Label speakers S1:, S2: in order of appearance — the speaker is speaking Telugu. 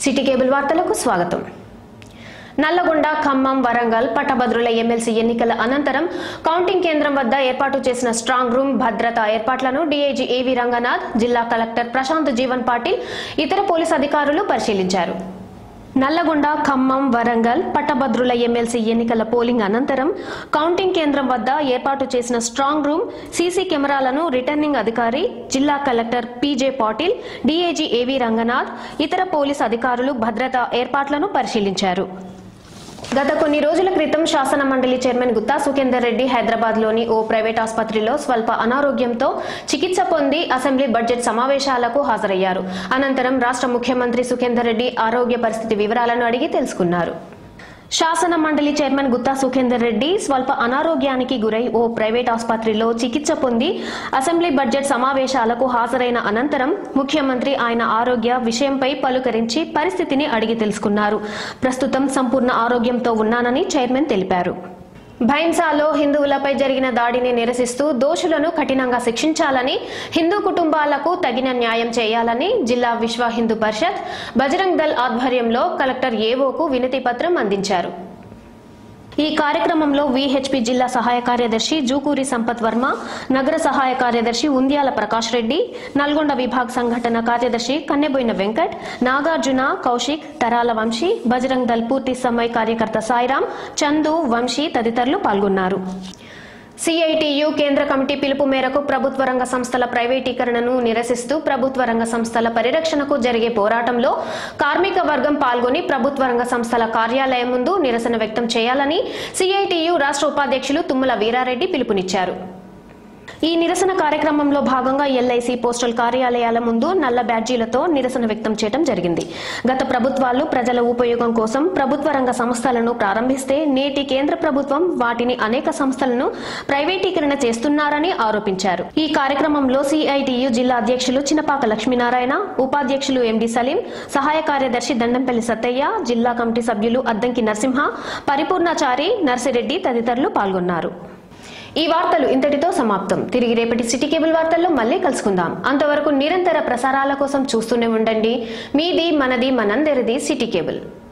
S1: సిటీ కేబుల్ వార్తలకు స్వాగతం నల్లగొండ ఖమ్మం వరంగల్ పట్టభద్రుల ఎమ్మెల్సీ ఎన్నికల అనంతరం కౌంటింగ్ కేంద్రం వద్ద ఏర్పాటు చేసిన స్ట్రాంగ్ రూమ్ భద్రతా ఏర్పాట్లను డీఐజీ ఏవి రంగనాథ్ జిల్లా కలెక్టర్ ప్రశాంత్ జీవన్ పాటిల్ ఇతర పోలీస్ అధికారులు పరిశీలించారు నల్లగొండ ఖమ్మం వరంగల్ పట్టభద్రుల ఎమ్మెల్సీ ఎన్నికల పోలింగ్ అనంతరం కౌంటింగ్ కేంద్రం వద్ద ఏర్పాటు చేసిన స్ట్రాంగ్ రూమ్ సీసీ కెమెరాలను రిటర్నింగ్ అధికారి జిల్లా కలెక్టర్ పీజే పాటిల్ డీఐజీ ఏవి రంగనాథ్ ఇతర పోలీస్ అధికారులు భద్రతా ఏర్పాట్లను పరిశీలించారు గత కొన్ని రోజుల క్రితం శాసన మండలి చైర్మన్ గుత్తా సుఖేందర్ రెడ్డి హైదరాబాద్ లోని ఓ ప్రైవేట్ ఆసుపత్రిలో స్వల్ప అనారోగ్యంతో చికిత్స పొంది అసెంబ్లీ బడ్జెట్ సమావేశాలకు హాజరయ్యారు అనంతరం రాష్ట్ర ముఖ్యమంత్రి సుఖేందర్ రెడ్డి ఆరోగ్య పరిస్థితి వివరాలను అడిగి తెలుసుకున్నారు శాసన మండలి చైర్మన్ గుత్తా సుఖేందర్ రెడ్డి స్వల్ప అనారోగ్యానికి గురై ఓ ప్రైవేట్ ఆసుపత్రిలో చికిత్స పొంది అసెంబ్లీ బడ్జెట్ సమావేశాలకు హాజరైన అనంతరం ముఖ్యమంత్రి ఆయన ఆరోగ్య విషయంపై పలుకరించి పరిస్థితిని అడిగి తెలుసుకున్నారు ప్రస్తుతం సంపూర్ణ ఆరోగ్యంతో ఉన్నానని చైర్మన్ తెలిపారు భైంసాలో హిందువులపై జరిగిన దాడిని నిరసిస్తూ దోషులను కఠినంగా శిక్షించాలని హిందూ కుటుంబాలకు తగిన న్యాయం చేయాలని జిల్లా విశ్వ హిందూ పరిషత్ బజరంగ్ దల్ ఆధ్వర్యంలో కలెక్టర్ ఏవోకు వినతి పత్రం అందించారు ఈ కార్యక్రమంలో విహెచ్పి జిల్లా సహాయ కార్యదర్శి జూకూరి సంపత్ వర్మ నగర సహాయ కార్యదర్శి ఉంద్యాల ప్రకాష్ రెడ్డి నల్గొండ విభాగ్ సంఘటన కార్యదర్శి కన్నెబోయిన వెంకట్ నాగార్జున కౌశిక్ తరాల వంశీ బజరంగ్ దల్ పూర్తి సమయ కార్యకర్త సాయిరాం చందు వంశీ తదితరులు పాల్గొన్నారు సిఐటియు కేంద్ర కమిటీ పిలుపు మేరకు ప్రభుత్వ రంగ సంస్థల ప్రైవేటీకరణను నిరసిస్తూ ప్రభుత్వ రంగ సంస్థల పరిరక్షణకు జరిగే పోరాటంలో కార్మిక వర్గం పాల్గొని ప్రభుత్వ రంగ సంస్థల కార్యాలయం ముందు నిరసన వ్యక్తం చేయాలని సిఐటియు రాష్ట్ర ఉపాధ్యక్షులు తుమ్మల వీరారెడ్డి పిలుపునిచ్చారు ఈ నిరసన కార్యక్రమంలో భాగంగా ఎల్ఐసి పోస్టల్ కార్యాలయాల ముందు నల్ల బ్యాడ్జీలతో నిరసన వ్యక్తం చేయడం జరిగింది గత ప్రభుత్వాలు ప్రజల ఉపయోగం కోసం ప్రభుత్వ రంగ సంస్థలను ప్రారంభిస్తే నేటి కేంద్ర ప్రభుత్వం వాటిని అనేక సంస్థలను ప్రైవేటీకరణ చేస్తున్నారని ఆరోపించారు ఈ కార్యక్రమంలో సిఐటియు జిల్లా అధ్యక్షులు చినపాక లక్ష్మీనారాయణ ఉపాధ్యక్షులు ఎండి సలీం సహాయ కార్యదర్శి దండంపల్లి సత్తయ్య జిల్లా కమిటీ సభ్యులు అద్దంకి నరసింహ పరిపూర్ణాచారి నర్సిరెడ్డి తదితరులు పాల్గొన్నారు ఈ వార్తలు ఇంతటితో సమాప్తం తిరిగి రేపటి సిటీ కేబుల్ వార్తల్లో మళ్ళీ కలుసుకుందాం అంతవరకు నిరంతర ప్రసారాల కోసం చూస్తూనే ఉండండి మీది మనది మనందరిది సిటీ కేబుల్